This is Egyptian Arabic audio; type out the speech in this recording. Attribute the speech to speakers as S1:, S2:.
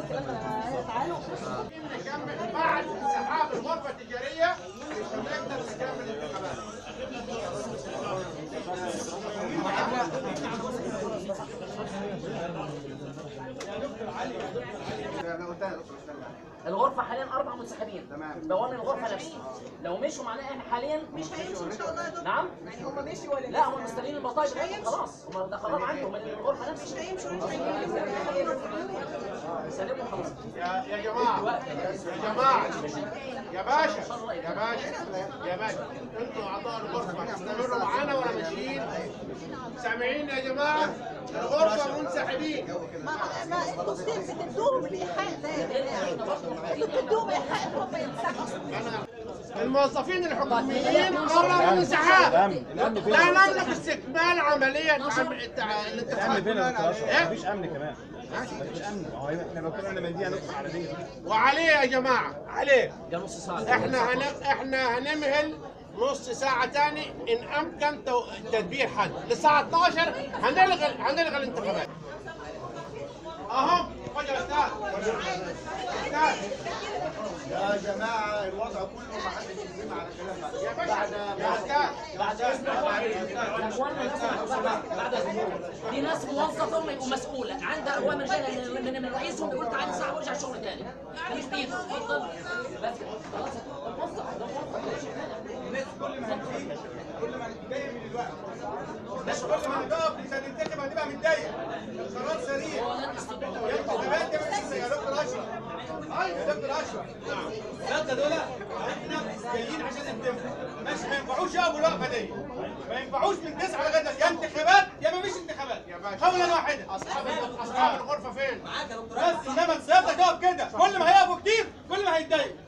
S1: تعالوا
S2: نكمل بعد انسحاب الغرفه التجاريه مش هنقدر نكمل الانتخابات
S3: انا قلتها يا دكتور استنى
S4: الغرفه حاليا اربع منسحبين
S3: تمام.
S4: بوابه الغرفه نفسها لو مشوا معناها احنا حاليا
S1: مش هيمشوا ان شاء الله يا دكتور
S4: نعم
S1: يعني هم مشوا ولا
S4: لا هم مستنيين البطايق بتاعتهم خلاص هم ده قرار عندهم من الغرفه
S1: مش
S4: نفسها
S1: هيمشوا مش هيمشوا
S4: سلموا خلاص
S2: يا يا جماعه يا جماعه يا باشا يا باشا يا باشا انتوا اعضاء الغرفه هتستمروا معانا ولا ماشيين؟ سامعين يا جماعه؟ الغرفه منسحبين
S1: ما ما انتوا كتير بتدوهم الايحاء ده يا جماعه انتوا بتدوهم ايحاء ان هم ينسحبوا
S2: الموظفين الحكوميين قرروا الانسحاب لا نملك استكمال عمليه عم- التع-
S5: الامن فين يا دكتور اشرف؟
S2: إيه؟
S5: مفيش امن كمان مفيش امن ما هو احنا لو كنا منديه هندخل على دي
S2: وعليه يا جماعه عليه
S4: ده نص ساعه
S2: احنا هن... احنا هنمهل نص ساعة تاني إن أمكن تو... تدبير حل للساعة 12 هنلغي هنلغي الانتخابات. أهم خد يا أستاذ أستاذ
S3: يا جماعه الوضع كله ما حدش يسمع على كلام
S2: يا باشا يا أستاذ
S4: بعد اذنك اخواننا الناس بعد بعد إذنك. في ناس موظفه ومسؤوله عندها اوامر جايه من من- من رئيسهم بيقول تعالى ساعه وارجع شغل تاني مش بايده اتفضل بس كده. خلاص ده موظف ده موظف
S3: كل ما هتقف مش هتنتخب هتبقى متضايق القرار سريع الانتخابات دي بس يا دكتور اشرف ايوه يا دكتور اشرف الثلاثه دول احنا جايين عشان ننتخب ماشي ما ينفعوش يقفوا الوقفه دي ما ينفعوش من 9 لغايه يا انتخابات يا ما فيش انتخابات
S2: يا باشا.
S3: قولا واحدا
S2: أصحاب أصحاب الغرفة فين؟
S3: بس انما سيادتك تقف كده كل ما هيقفوا كتير كل ما هيتضايقوا